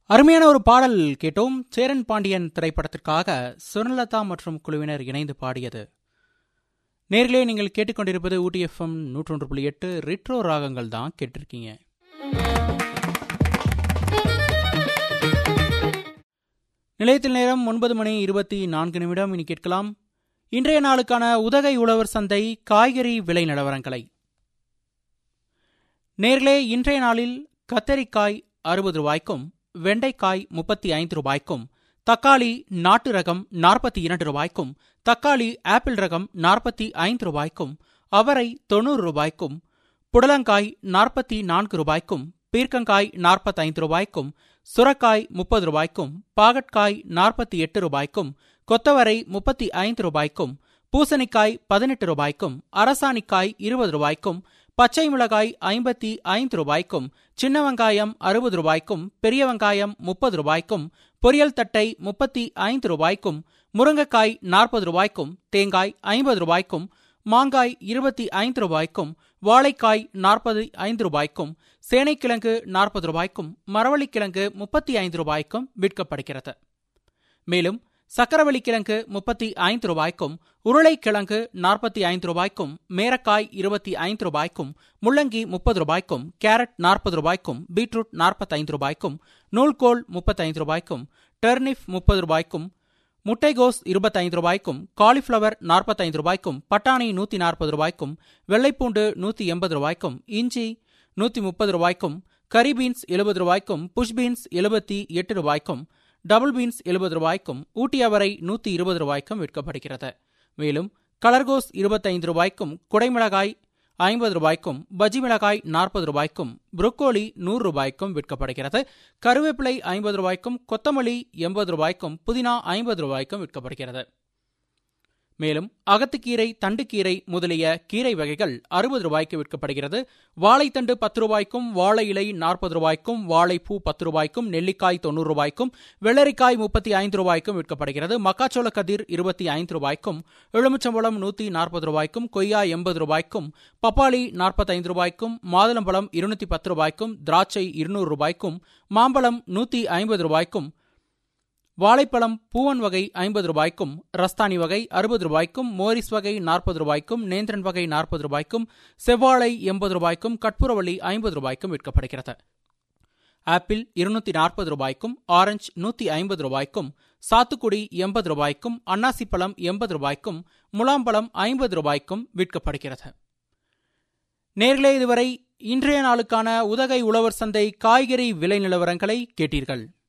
அருமையான ஒரு பாடல் கேட்டோம் சேரன் பாண்டியன் திரைப்படத்திற்காக சுரலதா மற்றும் குழுவினர் இணைந்து பாடியது நேரிலே நீங்கள் கேட்டுக்கொண்டிருப்பது ஊட்டி எஃப்எம் நூற்றொன்று புள்ளி எட்டு ரிட்ரோ ராகங்கள் தான் கேட்டிருக்கீங்க நிலையத்தில் நேரம் ஒன்பது மணி இருபத்தி நான்கு நிமிடம் இனி கேட்கலாம் இன்றைய நாளுக்கான உதகை உழவர் சந்தை காய்கறி விலை நிலவரங்களை நேர்களே இன்றைய நாளில் கத்தரிக்காய் அறுபது ரூபாய்க்கும் வெண்டைக்காய் முப்பத்தி ஐந்து ரூபாய்க்கும் தக்காளி நாட்டு ரகம் நாற்பத்தி இரண்டு ரூபாய்க்கும் தக்காளி ஆப்பிள் ரகம் நாற்பத்தி ஐந்து ரூபாய்க்கும் அவரை தொண்ணூறு ரூபாய்க்கும் புடலங்காய் நாற்பத்தி நான்கு ரூபாய்க்கும் பீர்க்கங்காய் நாற்பத்தைந்து ரூபாய்க்கும் சுரக்காய் முப்பது ரூபாய்க்கும் பாகற்காய் நாற்பத்தி எட்டு ரூபாய்க்கும் கொத்தவரை முப்பத்தி ஐந்து ரூபாய்க்கும் பூசணிக்காய் பதினெட்டு ரூபாய்க்கும் அரசாணிக்காய் இருபது ரூபாய்க்கும் பச்சை மிளகாய் ஐம்பத்தி ஐந்து ரூபாய்க்கும் சின்ன வெங்காயம் அறுபது ரூபாய்க்கும் பெரிய வெங்காயம் முப்பது ரூபாய்க்கும் பொரியல் தட்டை முப்பத்தி ஐந்து ரூபாய்க்கும் முருங்கைக்காய் நாற்பது ரூபாய்க்கும் தேங்காய் ஐம்பது ரூபாய்க்கும் மாங்காய் இருபத்தி ஐந்து ரூபாய்க்கும் வாழைக்காய் நாற்பது ஐந்து ரூபாய்க்கும் சேனைக்கிழங்கு நாற்பது ரூபாய்க்கும் மரவள்ளிக்கிழங்கு முப்பத்தி ஐந்து ரூபாய்க்கும் விற்கப்படுகிறது மேலும் சக்கரவள்ளிக்கிழங்கு முப்பத்தி ஐந்து ரூபாய்க்கும் உருளைக்கிழங்கு நாற்பத்தி ஐந்து ரூபாய்க்கும் மேரக்காய் இருபத்தி ஐந்து ரூபாய்க்கும் முள்ளங்கி முப்பது ரூபாய்க்கும் கேரட் நாற்பது ரூபாய்க்கும் பீட்ரூட் நாற்பத்தைந்து ரூபாய்க்கும் நூல்கோல் முப்பத்தைந்து ரூபாய்க்கும் டெர்னிஃப் முப்பது ரூபாய்க்கும் முட்டைகோஸ் இருபத்தைந்து ரூபாய்க்கும் காலிஃப்ளவர் நாற்பத்தைந்து ரூபாய்க்கும் பட்டாணி நூற்றி நாற்பது ரூபாய்க்கும் வெள்ளைப்பூண்டு நூற்றி எண்பது ரூபாய்க்கும் இஞ்சி நூற்றி முப்பது ரூபாய்க்கும் கரி பீன்ஸ் எழுபது ரூபாய்க்கும் புஷ் பீன்ஸ் எழுபத்தி எட்டு ரூபாய்க்கும் டபுள் பீன்ஸ் எழுபது ரூபாய்க்கும் ஊட்டி அவரை நூற்றி இருபது ரூபாய்க்கும் விற்கப்படுகிறது மேலும் கலர்கோஸ் இருபத்தைந்து ரூபாய்க்கும் குடைமிளகாய் ஐம்பது ரூபாய்க்கும் பஜ்ஜி மிளகாய் நாற்பது ரூபாய்க்கும் புரோக்கோலி நூறு ரூபாய்க்கும் விற்கப்படுகிறது கருவேப்பிலை ஐம்பது ரூபாய்க்கும் கொத்தமல்லி எண்பது ரூபாய்க்கும் புதினா ஐம்பது ரூபாய்க்கும் விற்கப்படுகிறது மேலும் அகத்துக்கீரை தண்டுக்கீரை முதலிய கீரை வகைகள் அறுபது ரூபாய்க்கு விற்கப்படுகிறது வாழைத்தண்டு பத்து ரூபாய்க்கும் வாழை இலை நாற்பது ரூபாய்க்கும் வாழைப்பூ பத்து ரூபாய்க்கும் நெல்லிக்காய் தொண்ணூறு ரூபாய்க்கும் வெள்ளரிக்காய் முப்பத்தி ஐந்து ரூபாய்க்கும் விற்கப்படுகிறது மக்காச்சோள கதிர் இருபத்தி ஐந்து ரூபாய்க்கும் எலுமிச்சம்பழம் நூற்றி நாற்பது ரூபாய்க்கும் கொய்யா எண்பது ரூபாய்க்கும் பப்பாளி நாற்பத்தைந்து ரூபாய்க்கும் மாதுளம்பழம் இருநூத்தி பத்து ரூபாய்க்கும் திராட்சை இருநூறு ரூபாய்க்கும் மாம்பழம் நூற்றி ஐம்பது ரூபாய்க்கும் வாழைப்பழம் பூவன் வகை ஐம்பது ரூபாய்க்கும் ரஸ்தானி வகை அறுபது ரூபாய்க்கும் மோரிஸ் வகை நாற்பது ரூபாய்க்கும் நேந்திரன் வகை நாற்பது ரூபாய்க்கும் செவ்வாழை எண்பது ரூபாய்க்கும் கட்புரவள்ளி ஐம்பது ரூபாய்க்கும் விற்கப்படுகிறது ஆப்பிள் இருநூத்தி நாற்பது ரூபாய்க்கும் ஆரஞ்சு நூத்தி ஐம்பது ரூபாய்க்கும் சாத்துக்குடி எண்பது ரூபாய்க்கும் அன்னாசிப்பழம் எண்பது ரூபாய்க்கும் முலாம்பழம் ஐம்பது ரூபாய்க்கும் விற்கப்படுகிறது நேர்களே இதுவரை இன்றைய நாளுக்கான உதகை உழவர் சந்தை காய்கறி விலை நிலவரங்களை கேட்டீர்கள்